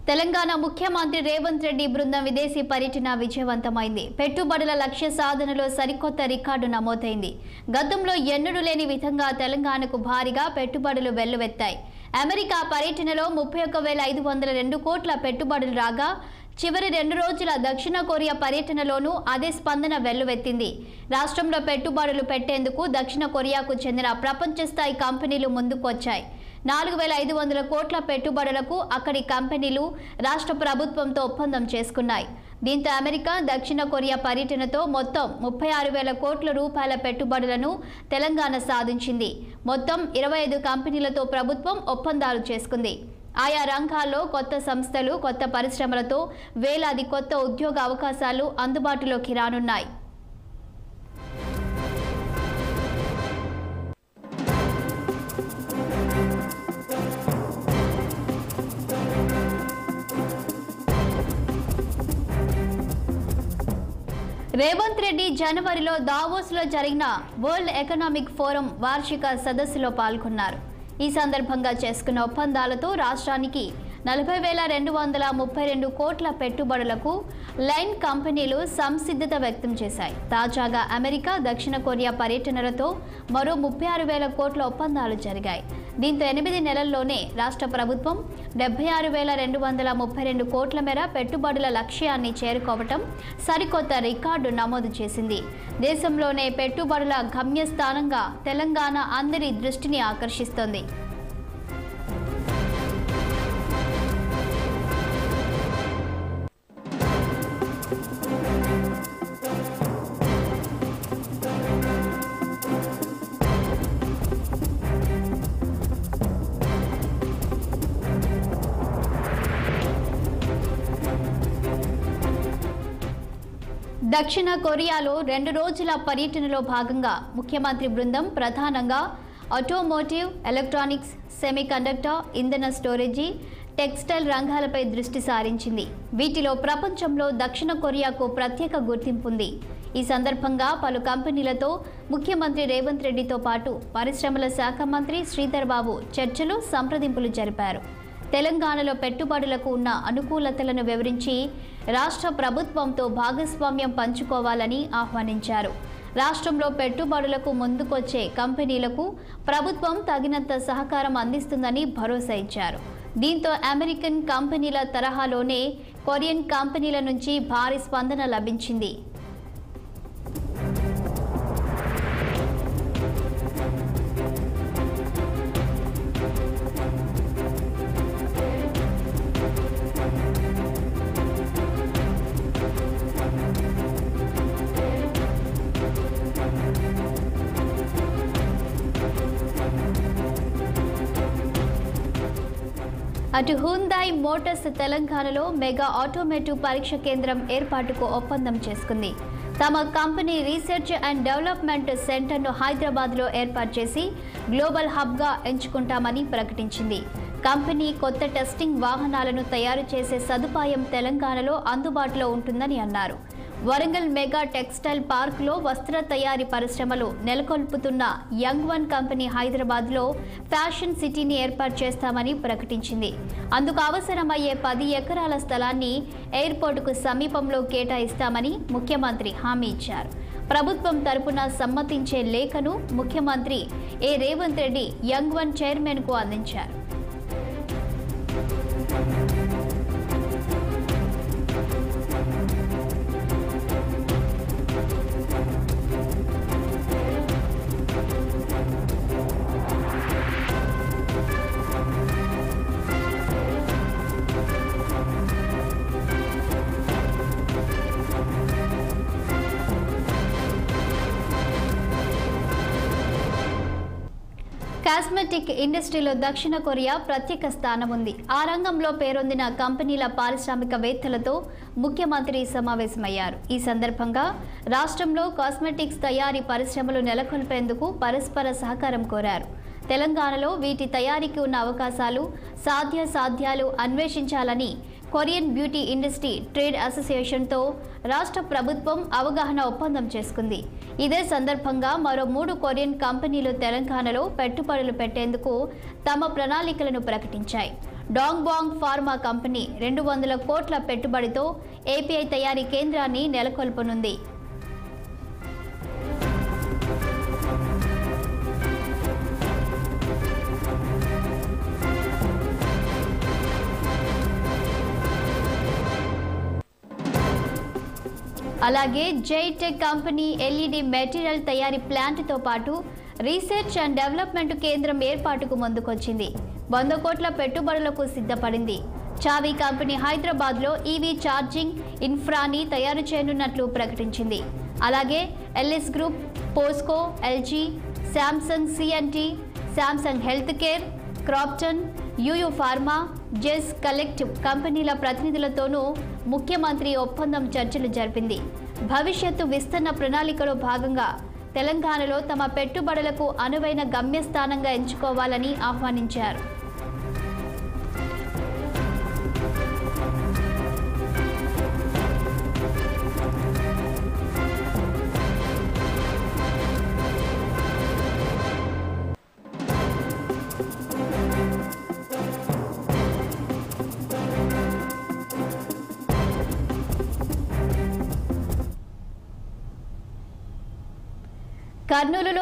తెలంగాణ ముఖ్యమంత్రి రేవంత్ రెడ్డి బృందం విదేశీ పర్యటన విజయవంతమైంది పెట్టుబడుల లక్ష్య సాధనలో సరికొత్త రికార్డు నమోదైంది గతంలో ఎన్నడూ లేని విధంగా తెలంగాణకు భారీగా పెట్టుబడులు వెల్లువెత్తాయి అమెరికా పర్యటనలో ముప్పై ఒక్క వేల ఐదు వందల రెండు కోట్ల పెట్టుబడులు రాగా చివరి రెండు రోజుల దక్షిణ కొరియా పర్యటనలోనూ అదే స్పందన వెల్లువెత్తింది రాష్ట్రంలో పెట్టుబడులు పెట్టేందుకు దక్షిణ కొరియాకు చెందిన ప్రపంచ స్థాయి కంపెనీలు ముందుకొచ్చాయి నాలుగు వేల ఐదు వందల కోట్ల పెట్టుబడులకు అక్కడి కంపెనీలు రాష్ట్ర ప్రభుత్వంతో ఒప్పందం చేసుకున్నాయి దీంతో అమెరికా దక్షిణ కొరియా పర్యటనతో మొత్తం ముప్పై ఆరు వేల కోట్ల రూపాయల పెట్టుబడులను తెలంగాణ సాధించింది మొత్తం ఇరవై ఐదు కంపెనీలతో ప్రభుత్వం ఒప్పందాలు చేసుకుంది ఆయా రంగాల్లో కొత్త సంస్థలు కొత్త పరిశ్రమలతో వేలాది కొత్త ఉద్యోగ అవకాశాలు అందుబాటులోకి రానున్నాయి రేవంత్ రెడ్డి జనవరిలో దావోస్లో జరిగిన వరల్డ్ ఎకనామిక్ ఫోరం వార్షిక సదస్సులో పాల్గొన్నారు ఈ సందర్భంగా చేసుకున్న ఒప్పందాలతో రాష్ట్రానికి నలభై వేల రెండు వందల ముప్పై రెండు కోట్ల పెట్టుబడులకు లైన్ కంపెనీలు సంసిద్ధత వ్యక్తం చేశాయి తాజాగా అమెరికా దక్షిణ కొరియా పర్యటనలతో మరో ముప్పై ఆరు వేల కోట్ల ఒప్పందాలు జరిగాయి దీంతో ఎనిమిది నెలల్లోనే రాష్ట్ర ప్రభుత్వం డెబ్బై ఆరు వేల రెండు వందల ముప్పై రెండు కోట్ల మేర పెట్టుబడుల లక్ష్యాన్ని చేరుకోవటం సరికొత్త రికార్డు నమోదు చేసింది దేశంలోనే పెట్టుబడుల గమ్యస్థానంగా తెలంగాణ అందరి దృష్టిని ఆకర్షిస్తోంది దక్షిణ కొరియాలో రెండు రోజుల పర్యటనలో భాగంగా ముఖ్యమంత్రి బృందం ప్రధానంగా ఆటోమోటివ్ ఎలక్ట్రానిక్స్ సెమీకండక్టర్ ఇంధన స్టోరేజీ టెక్స్టైల్ రంగాలపై దృష్టి సారించింది వీటిలో ప్రపంచంలో దక్షిణ కొరియాకు ప్రత్యేక గుర్తింపు ఉంది ఈ సందర్భంగా పలు కంపెనీలతో ముఖ్యమంత్రి రేవంత్ రెడ్డితో పాటు పరిశ్రమల శాఖ మంత్రి శ్రీధర్ బాబు చర్చలు సంప్రదింపులు జరిపారు తెలంగాణలో పెట్టుబడులకు ఉన్న అనుకూలతలను వివరించి రాష్ట్ర ప్రభుత్వంతో భాగస్వామ్యం పంచుకోవాలని ఆహ్వానించారు రాష్ట్రంలో పెట్టుబడులకు ముందుకొచ్చే కంపెనీలకు ప్రభుత్వం తగినంత సహకారం అందిస్తుందని భరోసా ఇచ్చారు దీంతో అమెరికన్ కంపెనీల తరహాలోనే కొరియన్ కంపెనీల నుంచి భారీ స్పందన లభించింది అటు హుందాయ్ మోటార్స్ తెలంగాణలో మెగా ఆటోమేటివ్ పరీక్ష కేంద్రం ఏర్పాటుకు ఒప్పందం చేసుకుంది తమ కంపెనీ రీసెర్చ్ అండ్ డెవలప్మెంట్ సెంటర్ను హైదరాబాద్లో ఏర్పాటు చేసి గ్లోబల్ హబ్గా ఎంచుకుంటామని ప్రకటించింది కంపెనీ కొత్త టెస్టింగ్ వాహనాలను తయారు చేసే సదుపాయం తెలంగాణలో అందుబాటులో ఉంటుందని అన్నారు వరంగల్ మెగా టెక్స్టైల్ పార్క్లో వస్త్ర తయారీ పరిశ్రమలు నెలకొల్పుతున్న యంగ్ వన్ కంపెనీ హైదరాబాద్లో ఫ్యాషన్ సిటీని ఏర్పాటు చేస్తామని ప్రకటించింది అందుకు అవసరమయ్యే పది ఎకరాల స్థలాన్ని ఎయిర్పోర్టుకు సమీపంలో కేటాయిస్తామని ముఖ్యమంత్రి హామీ ఇచ్చారు ప్రభుత్వం తరపున సమ్మతించే లేఖను ముఖ్యమంత్రి A Revanth Reddy Youngone చైర్మన్కు అందించారు కాస్మెటిక్ ఇండస్ట్రీలో దక్షిణ కొరియా ప్రత్యేక స్థానం ఉంది ఆ రంగంలో పేరొందిన కంపెనీల పారిశ్రామికవేత్తలతో ముఖ్యమంత్రి సమావేశమయ్యారు ఈ సందర్భంగా రాష్ట్రంలో కాస్మెటిక్స్ తయారీ పరిశ్రమలు నెలకొల్పేందుకు పరస్పర సహకారం కోరారు తెలంగాణలో వీటి తయారీకి ఉన్న అవకాశాలు సాధ్య సాధ్యాలు అన్వేషించాలని కొరియన్ బ్యూటీ ఇండస్ట్రీ ట్రేడ్ అసోసియేషన్తో రాష్ట్ర ప్రభుత్వం అవగాహన ఒప్పందం చేసుకుంది ఇదే సందర్భంగా మరో మూడు కొరియన్ కంపెనీలు తెలంగాణలో పెట్టుబడులు పెట్టేందుకు తమ ప్రణాళికలను ప్రకటించాయి డాంగ్ బాంగ్ ఫార్మా కంపెనీ రెండు వందల కోట్ల పెట్టుబడితో ఏపీఐ తయారీ కేంద్రాన్ని నెలకొల్పనుంది అలాగే జైటెక్ కంపెనీ ఎల్ఈడి మెటీరియల్ తయారీ ప్లాంట్తో పాటు రీసెర్చ్ అండ్ డెవలప్మెంట్ కేంద్రం ఏర్పాటుకు ముందుకొచ్చింది వంద కోట్ల పెట్టుబడులకు సిద్ధపడింది చావీ కంపెనీ హైదరాబాద్లో ఈవీ ఛార్జింగ్ ఇన్ఫ్రాని తయారు చేయనున్నట్లు ప్రకటించింది అలాగే LS group POSCO LG Samsung CNT Samsung health care Krafton Yuyu pharma జెస్ కలెక్టివ్ కంపెనీల ప్రతినిధులతోనూ ముఖ్యమంత్రి ఒప్పందం చర్చలు జరిపింది భవిష్యత్తు విస్తరణ ప్రణాళికలో భాగంగా తెలంగాణలో తమ పెట్టుబడులకు అనువైన గమ్యస్థానంగా ఎంచుకోవాలని ఆహ్వానించారు కర్నూలులో